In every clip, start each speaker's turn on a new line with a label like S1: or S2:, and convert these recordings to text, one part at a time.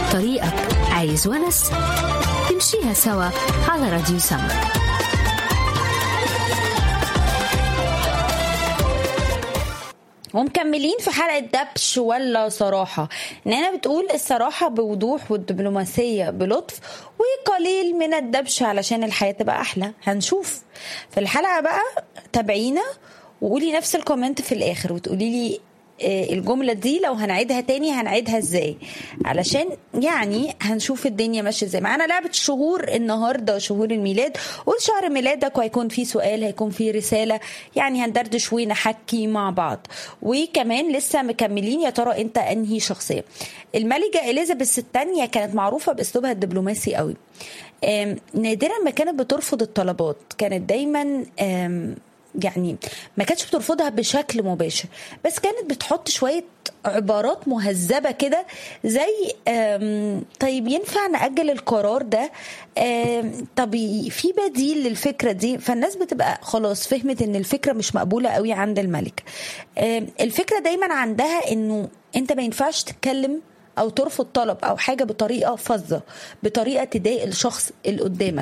S1: طريقك عايز ونس تمشيها سوا على راديو سما
S2: ومكملين في حلقة دبش ولا صراحة نانا بتقول الصراحة بوضوح والدبلوماسية بلطف وقليل من الدبش علشان الحياة تبقى أحلى هنشوف في الحلقة بقى تابعينا وقولي نفس الكومنت في الآخر وتقولي لي الجمله دي لو هنعيدها تاني هنعيدها ازاي علشان يعني هنشوف الدنيا ماشيه ازاي معانا لعبه شهور النهارده شهور الميلاد قول شهر ميلادك وهيكون في سؤال هيكون في رساله يعني هندردش ونحكي مع بعض وكمان لسه مكملين يا ترى انت انهي شخصيه الملكه اليزابيث الثانيه كانت معروفه باسلوبها الدبلوماسي قوي نادرا ما كانت بترفض الطلبات كانت دايما يعني ما كانتش بترفضها بشكل مباشر بس كانت بتحط شويه عبارات مهذبه كده زي طيب ينفع ناجل القرار ده طب في بديل للفكره دي فالناس بتبقى خلاص فهمت ان الفكره مش مقبوله قوي عند الملك الفكره دايما عندها انه انت ما ينفعش تتكلم او ترفض طلب او حاجه بطريقه فظه بطريقه تضايق الشخص اللي قدامك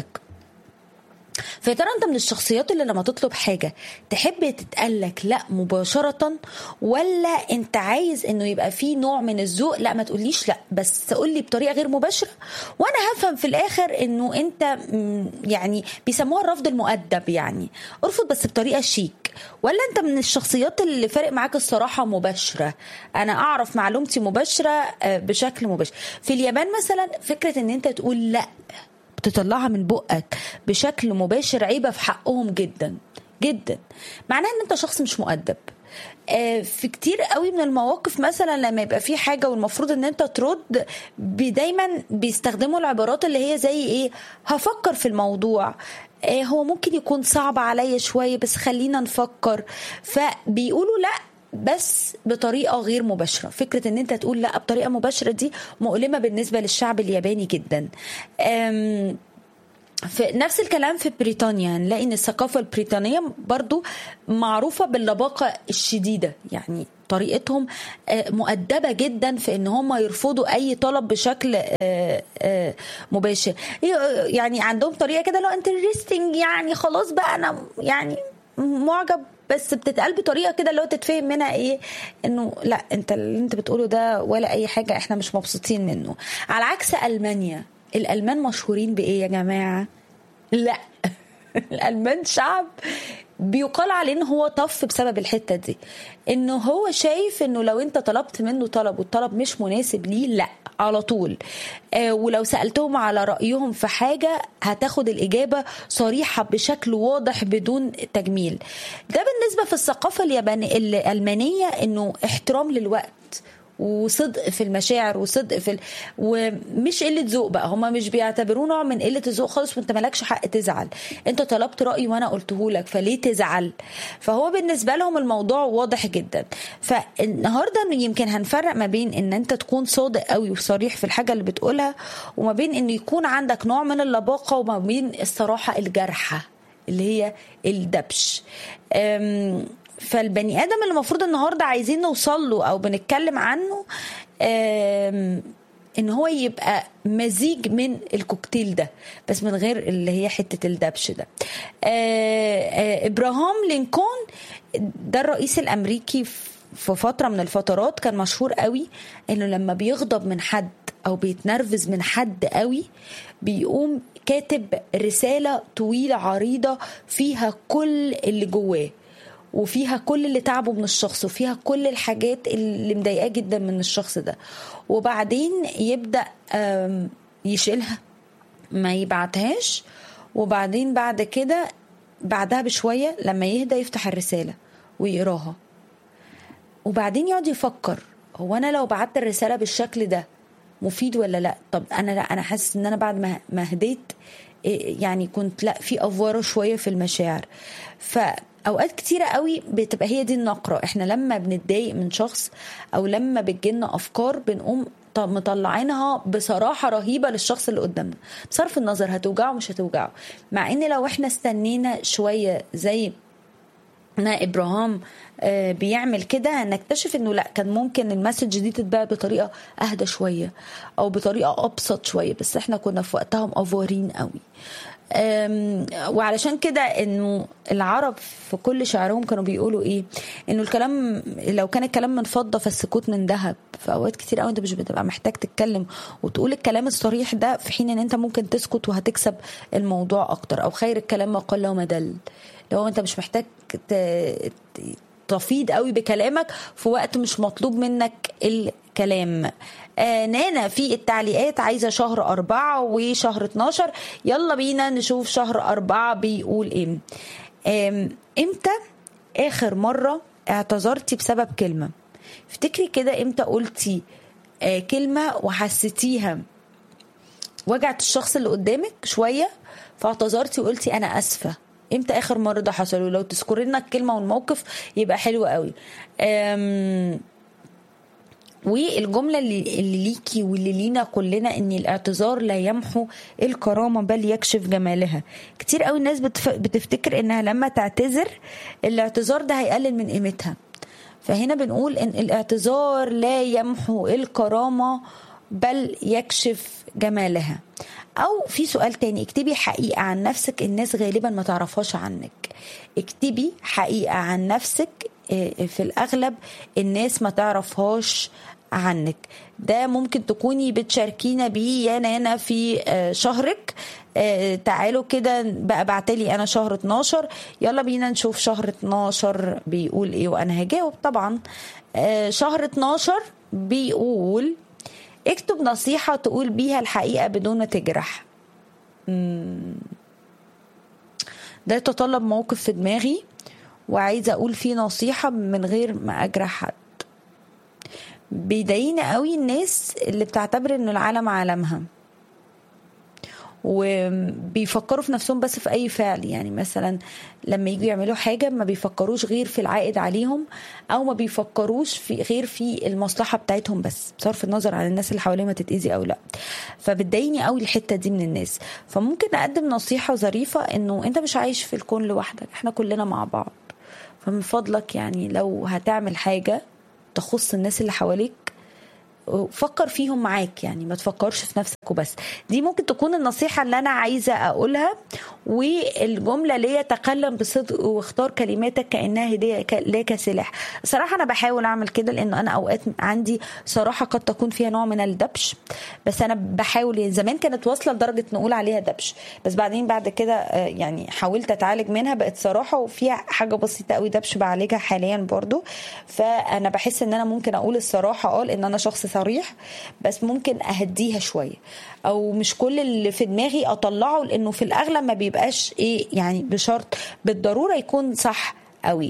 S2: فيا ترى انت من الشخصيات اللي لما تطلب حاجه تحب تتقالك لا مباشره ولا انت عايز انه يبقى في نوع من الذوق لا ما تقوليش لا بس تقول لي بطريقه غير مباشره وانا هفهم في الاخر انه انت يعني بيسموها الرفض المؤدب يعني ارفض بس بطريقه شيك ولا انت من الشخصيات اللي فارق معاك الصراحه مباشره انا اعرف معلومتي مباشره بشكل مباشر في اليابان مثلا فكره ان انت تقول لا بتطلعها من بقك بشكل مباشر عيبه في حقهم جدا جدا معناها ان انت شخص مش مؤدب في كتير قوي من المواقف مثلا لما يبقى في حاجه والمفروض ان انت ترد دايما بيستخدموا العبارات اللي هي زي ايه هفكر في الموضوع هو ممكن يكون صعب عليا شويه بس خلينا نفكر فبيقولوا لا بس بطريقه غير مباشره فكره ان انت تقول لا بطريقه مباشره دي مؤلمه بالنسبه للشعب الياباني جدا في نفس الكلام في بريطانيا نلاقي ان الثقافه البريطانيه برضو معروفه باللباقه الشديده يعني طريقتهم مؤدبة جدا في ان هم يرفضوا اي طلب بشكل مباشر يعني عندهم طريقة كده لو انترستنج يعني خلاص بقى انا يعني معجب بس بتتقال بطريقه كده اللي هو تتفهم منها ايه انه لا انت اللي انت بتقوله ده ولا اي حاجه احنا مش مبسوطين منه على عكس المانيا الالمان مشهورين بايه يا جماعه لا الالمان شعب بيقال عليه ان هو طف بسبب الحته دي انه هو شايف انه لو انت طلبت منه طلب والطلب مش مناسب ليه لا على طول آه ولو سالتهم على رايهم في حاجه هتاخد الاجابه صريحه بشكل واضح بدون تجميل ده بالنسبه في الثقافه اليابانيه الالمانيه انه احترام للوقت وصدق في المشاعر وصدق في ال... ومش قله ذوق بقى هما مش بيعتبروه نوع من قله الذوق خالص وانت مالكش حق تزعل انت طلبت رايي وانا قلته لك فليه تزعل فهو بالنسبه لهم الموضوع واضح جدا فالنهارده يمكن هنفرق ما بين ان انت تكون صادق قوي وصريح في الحاجه اللي بتقولها وما بين ان يكون عندك نوع من اللباقه وما بين الصراحه الجارحه اللي هي الدبش فالبني ادم اللي المفروض النهارده عايزين نوصل له او بنتكلم عنه ان هو يبقى مزيج من الكوكتيل ده بس من غير اللي هي حته الدبش ده ابراهام لينكولن ده الرئيس الامريكي في فتره من الفترات كان مشهور قوي انه لما بيغضب من حد او بيتنرفز من حد قوي بيقوم كاتب رساله طويله عريضه فيها كل اللي جواه وفيها كل اللي تعبه من الشخص وفيها كل الحاجات اللي مضايقاه جدا من الشخص ده وبعدين يبدا يشيلها ما يبعتهاش وبعدين بعد كده بعدها بشويه لما يهدى يفتح الرساله ويقراها وبعدين يقعد يفكر هو انا لو بعت الرساله بالشكل ده مفيد ولا لا طب انا لا انا حاسس ان انا بعد ما هديت يعني كنت لا في افوره شويه في المشاعر ف اوقات كتيرة قوي بتبقى هي دي النقرة احنا لما بنتضايق من شخص او لما بتجيلنا افكار بنقوم مطلعينها بصراحة رهيبة للشخص اللي قدامنا بصرف النظر هتوجعه مش هتوجعه مع ان لو احنا استنينا شوية زي ما ابراهام آه، بيعمل كده هنكتشف انه لا كان ممكن المسج دي تتباع بطريقه اهدى شويه او بطريقه ابسط شويه بس احنا كنا في وقتها مأفورين قوي أم، وعلشان كده انه العرب في كل شعرهم كانوا بيقولوا ايه انه الكلام لو كان الكلام من فضه فالسكوت من ذهب في اوقات كتير قوي انت مش بتبقى محتاج تتكلم وتقول الكلام الصريح ده في حين ان انت ممكن تسكت وهتكسب الموضوع اكتر او خير الكلام ما قل وما دل لو انت مش محتاج ت- تفيض قوي بكلامك في وقت مش مطلوب منك الكلام آه نانا في التعليقات عايزة شهر أربعة وشهر 12 يلا بينا نشوف شهر أربعة بيقول إيه آم، إمتى آخر مرة اعتذرتي بسبب كلمة افتكري كده إمتى قلتي آه كلمة وحسيتيها وجعت الشخص اللي قدامك شويه فاعتذرتي وقلتي انا اسفه امتى اخر مره ده حصل ولو تذكري لنا الكلمه والموقف يبقى حلو قوي أم والجملة اللي, اللي ليكي واللي لينا كلنا ان الاعتذار لا يمحو الكرامة بل يكشف جمالها كتير قوي الناس بتف... بتفتكر انها لما تعتذر الاعتذار ده هيقلل من قيمتها فهنا بنقول ان الاعتذار لا يمحو الكرامة بل يكشف جمالها او في سؤال تاني اكتبي حقيقة عن نفسك الناس غالبا ما تعرفهاش عنك اكتبي حقيقة عن نفسك آه، في الاغلب الناس ما تعرفهاش عنك ده ممكن تكوني بتشاركينا بيه يا نانا في آه، شهرك آه، تعالوا كده بقى بعتلي انا شهر 12 يلا بينا نشوف شهر 12 بيقول ايه وانا هجاوب طبعا آه، شهر 12 بيقول اكتب نصيحة تقول بيها الحقيقة بدون ما تجرح مم. ده يتطلب موقف في دماغي وعايزة أقول فيه نصيحة من غير ما أجرح حد بيضايقني قوي الناس اللي بتعتبر ان العالم عالمها وبيفكروا في نفسهم بس في اي فعل يعني مثلا لما يجوا يعملوا حاجه ما بيفكروش غير في العائد عليهم او ما بيفكروش في غير في المصلحه بتاعتهم بس بصرف النظر عن الناس اللي حواليهم هتتاذي او لا فبتضايقني قوي الحته دي من الناس فممكن اقدم نصيحه ظريفه انه انت مش عايش في الكون لوحدك احنا كلنا مع بعض فمن فضلك يعني لو هتعمل حاجه تخص الناس اللي حواليك فكر فيهم معاك يعني ما تفكرش في نفسك وبس دي ممكن تكون النصيحة اللي أنا عايزة أقولها والجملة اللي هي تكلم بصدق واختار كلماتك كأنها هدية لك سلاح صراحة أنا بحاول أعمل كده لأن أنا أوقات عندي صراحة قد تكون فيها نوع من الدبش بس أنا بحاول يعني زمان كانت واصلة لدرجة نقول عليها دبش بس بعدين بعد كده آه، يعني حاولت أتعالج منها بقت صراحة وفيها حاجة بسيطة قوي دبش بعالجها حاليا برضو فأنا بحس إن أنا ممكن أقول الصراحة أه لأن أنا شخص صريح بس ممكن أهديها شوية او مش كل اللي في دماغي اطلعه لانه في الاغلب ما بيبقاش ايه يعني بشرط بالضروره يكون صح قوي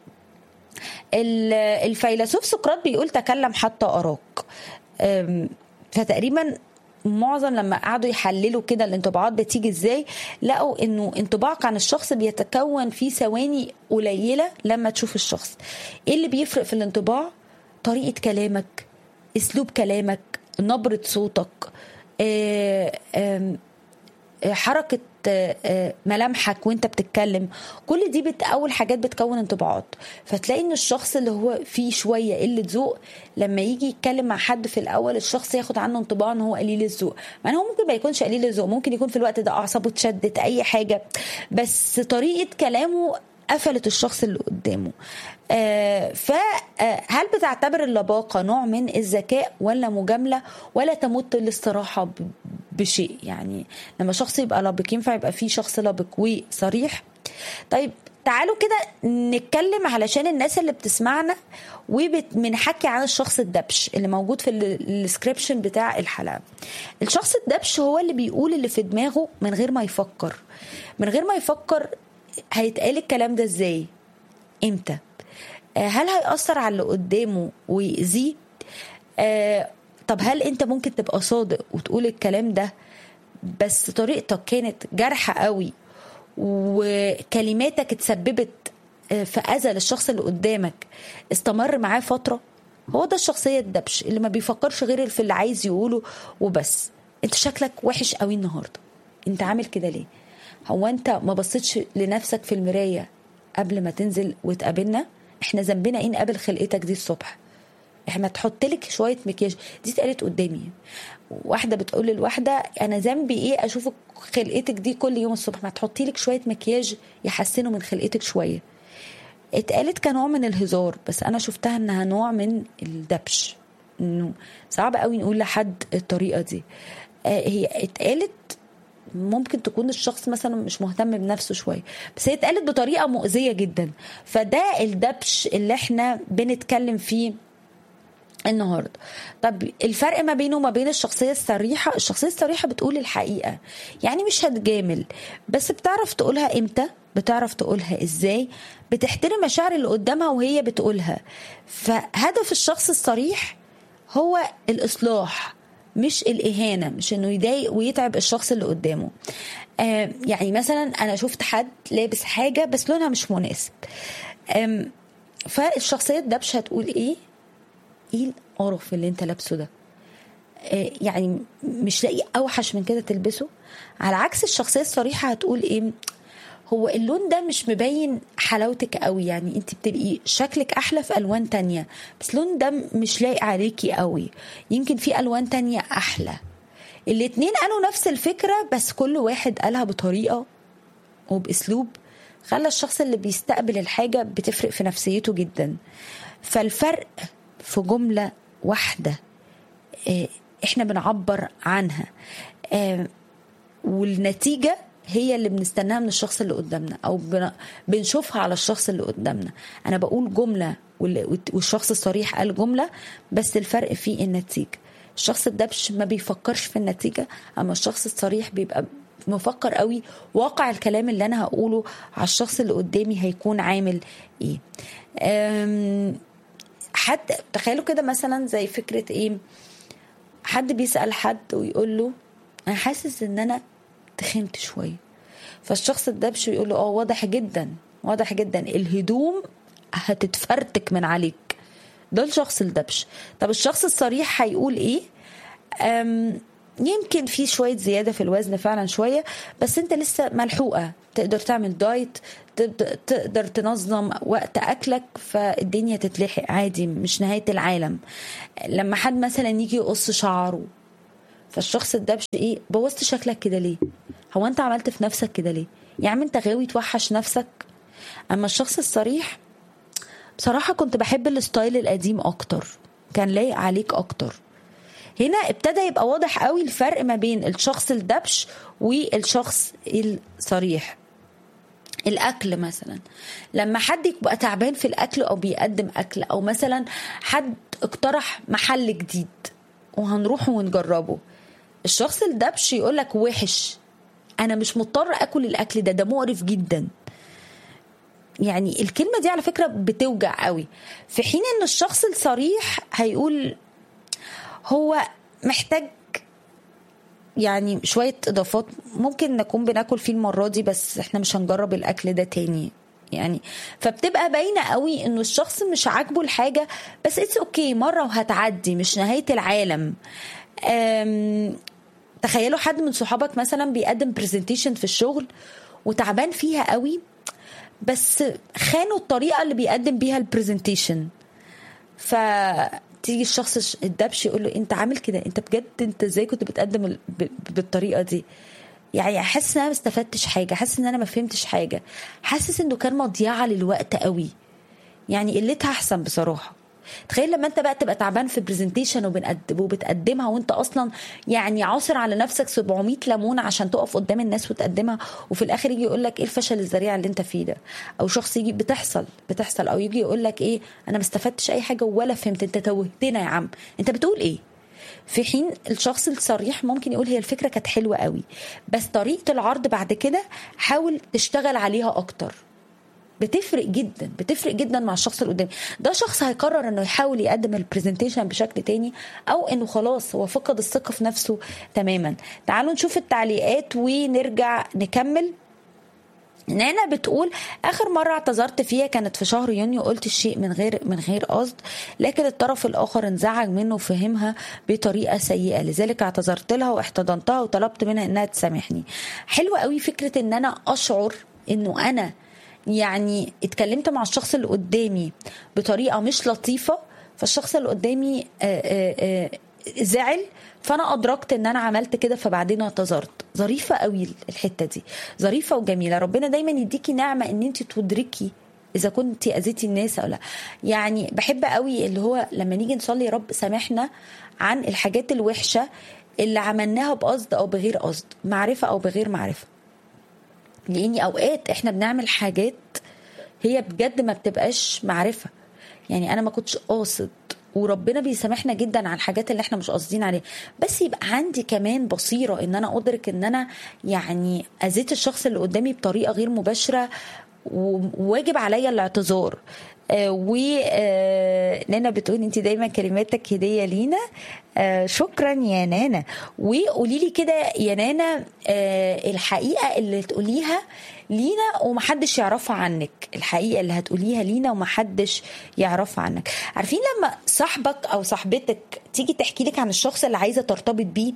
S2: ال- الفيلسوف سقراط بيقول تكلم حتى اراك أم، فتقريبا معظم لما قعدوا يحللوا كده الانطباعات بتيجي ازاي لقوا انه انطباعك عن الشخص بيتكون في ثواني قليله لما تشوف الشخص ايه اللي بيفرق في الانطباع طريقه كلامك اسلوب كلامك نبره صوتك آه، آم، آه، حركة آه، آه، ملامحك وانت بتتكلم كل دي بت اول حاجات بتكون انطباعات فتلاقي ان الشخص اللي هو فيه شويه قله ذوق لما يجي يتكلم مع حد في الاول الشخص ياخد عنه انطباع ان هو قليل الذوق مع ان هو ممكن ما يكونش قليل الذوق ممكن يكون في الوقت ده اعصابه اتشدت اي حاجه بس طريقه كلامه قفلت الشخص اللي قدامه آه فهل بتعتبر اللباقة نوع من الذكاء ولا مجاملة ولا تمت الاستراحة ب- بشيء يعني لما شخص يبقى لبق ينفع يبقى فيه شخص لبق وصريح طيب تعالوا كده نتكلم علشان الناس اللي بتسمعنا وبنحكي عن الشخص الدبش اللي موجود في السكريبشن بتاع الحلقه الشخص الدبش هو اللي بيقول اللي في دماغه من غير ما يفكر من غير ما يفكر هيتقال الكلام ده ازاي امتى آه، هل هيأثر على اللي قدامه ويأذيه آه، طب هل انت ممكن تبقى صادق وتقول الكلام ده بس طريقتك كانت جارحة قوي وكلماتك اتسببت آه، في أذى للشخص اللي قدامك استمر معاه فترة هو ده الشخصية الدبش اللي ما بيفكرش غير في اللي عايز يقوله وبس انت شكلك وحش قوي النهاردة انت عامل كده ليه هو انت ما بصيتش لنفسك في المراية قبل ما تنزل وتقابلنا احنا ذنبنا ايه نقابل خلقتك دي الصبح احنا تحط لك شويه مكياج دي اتقالت قدامي واحده بتقول للواحده انا ذنبي ايه اشوفك خلقتك دي كل يوم الصبح ما تحطي لك شويه مكياج يحسنوا من خلقتك شويه اتقالت كنوع من الهزار بس انا شفتها انها نوع من الدبش انه صعب قوي نقول لحد الطريقه دي آه هي اتقالت ممكن تكون الشخص مثلا مش مهتم بنفسه شويه بس هي اتقالت بطريقه مؤذيه جدا فده الدبش اللي احنا بنتكلم فيه النهارده طب الفرق ما بينه وما بين الشخصيه الصريحه الشخصيه الصريحه بتقول الحقيقه يعني مش هتجامل بس بتعرف تقولها امتى بتعرف تقولها ازاي بتحترم مشاعر اللي قدامها وهي بتقولها فهدف الشخص الصريح هو الاصلاح مش الاهانه مش انه يضايق ويتعب الشخص اللي قدامه آه يعني مثلا انا شفت حد لابس حاجه بس لونها مش مناسب آه فالشخصيه الدبشه هتقول ايه ايه القرف اللي انت لابسه ده آه يعني مش لاقي اوحش من كده تلبسه على عكس الشخصيه الصريحه هتقول ايه هو اللون ده مش مبين حلاوتك قوي يعني انت بتبقي شكلك احلى في الوان تانية بس اللون ده مش لايق عليكي قوي يمكن في الوان تانية احلى الاتنين قالوا نفس الفكرة بس كل واحد قالها بطريقة وباسلوب خلى الشخص اللي بيستقبل الحاجة بتفرق في نفسيته جدا فالفرق في جملة واحدة احنا بنعبر عنها والنتيجة هي اللي بنستناها من الشخص اللي قدامنا او بنشوفها على الشخص اللي قدامنا انا بقول جمله والشخص الصريح قال جمله بس الفرق في النتيجه الشخص الدبش ما بيفكرش في النتيجه اما الشخص الصريح بيبقى مفكر قوي واقع الكلام اللي انا هقوله على الشخص اللي قدامي هيكون عامل ايه حد تخيلوا كده مثلا زي فكره ايه حد بيسال حد ويقول له انا حاسس ان انا تخنت شويه فالشخص الدبش يقول له اه واضح جدا واضح جدا الهدوم هتتفرتك من عليك ده الشخص الدبش طب الشخص الصريح هيقول ايه أم يمكن في شوية زيادة في الوزن فعلا شوية بس انت لسه ملحوقة تقدر تعمل دايت تقدر تنظم وقت أكلك فالدنيا تتلحق عادي مش نهاية العالم لما حد مثلا يجي يقص شعره فالشخص الدبش ايه بوظت شكلك كده ليه هو انت عملت في نفسك كده ليه يا عم انت غاوي توحش نفسك اما الشخص الصريح بصراحه كنت بحب الستايل القديم اكتر كان لايق عليك اكتر هنا ابتدى يبقى واضح قوي الفرق ما بين الشخص الدبش والشخص الصريح الاكل مثلا لما حد يبقى تعبان في الاكل او بيقدم اكل او مثلا حد اقترح محل جديد وهنروح ونجربه الشخص الدبش يقول لك وحش انا مش مضطر اكل الاكل ده ده مقرف جدا يعني الكلمه دي على فكره بتوجع قوي في حين ان الشخص الصريح هيقول هو محتاج يعني شويه اضافات ممكن نكون بناكل فيه المره دي بس احنا مش هنجرب الاكل ده تاني يعني فبتبقى باينه قوي انه الشخص مش عاجبه الحاجه بس اتس اوكي okay مره وهتعدي مش نهايه العالم تخيلوا حد من صحابك مثلا بيقدم برزنتيشن في الشغل وتعبان فيها قوي بس خانوا الطريقه اللي بيقدم بيها البرزنتيشن فتيجي الشخص الدبش يقول له انت عامل كده انت بجد انت ازاي كنت بتقدم بالطريقه دي يعني احس ان انا ما استفدتش حاجه حاسس ان انا ما فهمتش حاجه حاسس انه كان مضيعه للوقت قوي يعني قلتها احسن بصراحه تخيل لما انت بقى تبقى تعبان في برزنتيشن وبنقدم وبتقدمها وانت اصلا يعني عاصر على نفسك 700 ليمونه عشان تقف قدام الناس وتقدمها وفي الاخر يجي يقول لك ايه الفشل الذريع اللي انت فيه ده او شخص يجي بتحصل بتحصل او يجي يقول لك ايه انا ما استفدتش اي حاجه ولا فهمت انت توهتنا يا عم انت بتقول ايه في حين الشخص الصريح ممكن يقول هي الفكره كانت حلوه قوي بس طريقه العرض بعد كده حاول تشتغل عليها اكتر بتفرق جدا بتفرق جدا مع الشخص اللي قدامي ده شخص هيقرر انه يحاول يقدم البرزنتيشن بشكل تاني او انه خلاص هو فقد الثقه في نفسه تماما تعالوا نشوف التعليقات ونرجع نكمل نانا بتقول اخر مره اعتذرت فيها كانت في شهر يونيو قلت الشيء من غير من غير قصد لكن الطرف الاخر انزعج منه وفهمها بطريقه سيئه لذلك اعتذرت لها واحتضنتها وطلبت منها انها تسامحني حلوه قوي فكره ان انا اشعر انه انا يعني اتكلمت مع الشخص اللي قدامي بطريقه مش لطيفه فالشخص اللي قدامي آه، آه، آه، زعل فانا ادركت ان انا عملت كده فبعدين اعتذرت ظريفه قوي الحته دي ظريفه وجميله ربنا دايما يديكي نعمه ان انت تدركي اذا كنت اذيتي الناس او لا يعني بحب قوي اللي هو لما نيجي نصلي يا رب سامحنا عن الحاجات الوحشه اللي عملناها بقصد او بغير قصد معرفه او بغير معرفه لاني اوقات احنا بنعمل حاجات هي بجد ما بتبقاش معرفه يعني انا ما كنتش قاصد وربنا بيسامحنا جدا على الحاجات اللي احنا مش قاصدين عليها بس يبقى عندي كمان بصيره ان انا ادرك ان انا يعني اذيت الشخص اللي قدامي بطريقه غير مباشره وواجب عليا الاعتذار آه ونانا بتقول انت دايما كلماتك هديه لينا آه شكرا يا نانا وقولي لي كده يا نانا آه الحقيقه اللي تقوليها لينا ومحدش يعرفها عنك الحقيقه اللي هتقوليها لينا ومحدش يعرفها عنك عارفين لما صاحبك او صاحبتك تيجي تحكي لك عن الشخص اللي عايزه ترتبط بيه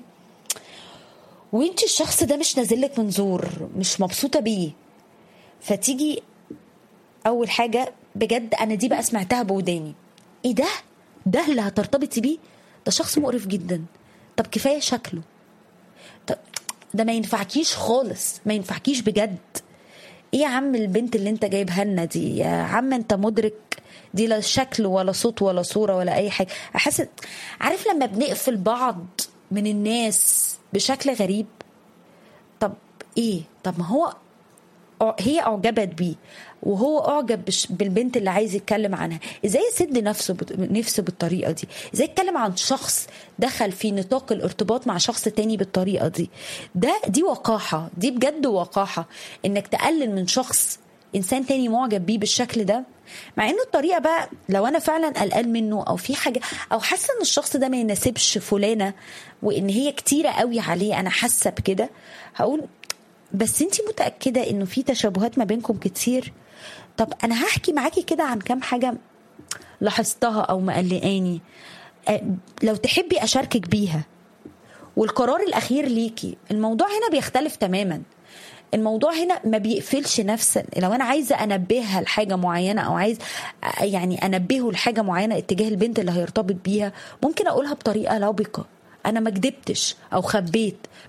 S2: وانت الشخص ده مش نازلك من زور مش مبسوطه بيه فتيجي اول حاجه بجد انا دي بقى سمعتها بوداني ايه ده ده اللي هترتبطي بيه ده شخص مقرف جدا طب كفايه شكله طب ده ما ينفعكيش خالص ما ينفعكيش بجد ايه يا عم البنت اللي انت جايبها لنا دي يا عم انت مدرك دي لا شكل ولا صوت ولا صوره ولا اي حاجه احس عارف لما بنقفل بعض من الناس بشكل غريب طب ايه طب ما هو هي اعجبت بيه وهو اعجب بالبنت اللي عايز يتكلم عنها ازاي يسد نفسه نفسه بالطريقه دي ازاي يتكلم عن شخص دخل في نطاق الارتباط مع شخص تاني بالطريقه دي ده دي وقاحه دي بجد وقاحه انك تقلل من شخص انسان تاني معجب بيه بالشكل ده مع انه الطريقه بقى لو انا فعلا قلقان منه او في حاجه او حاسه ان الشخص ده ما يناسبش فلانه وان هي كتيره قوي عليه انا حاسه بكده هقول بس انت متاكده انه في تشابهات ما بينكم كتير طب انا هحكي معاكي كده عن كام حاجه لاحظتها او مقلقاني لو تحبي اشاركك بيها والقرار الاخير ليكي الموضوع هنا بيختلف تماما الموضوع هنا ما بيقفلش نفس لو انا عايزه انبهها لحاجه معينه او عايز يعني انبهه لحاجه معينه اتجاه البنت اللي هيرتبط بيها ممكن اقولها بطريقه لبقه انا ما كدبتش او خبيت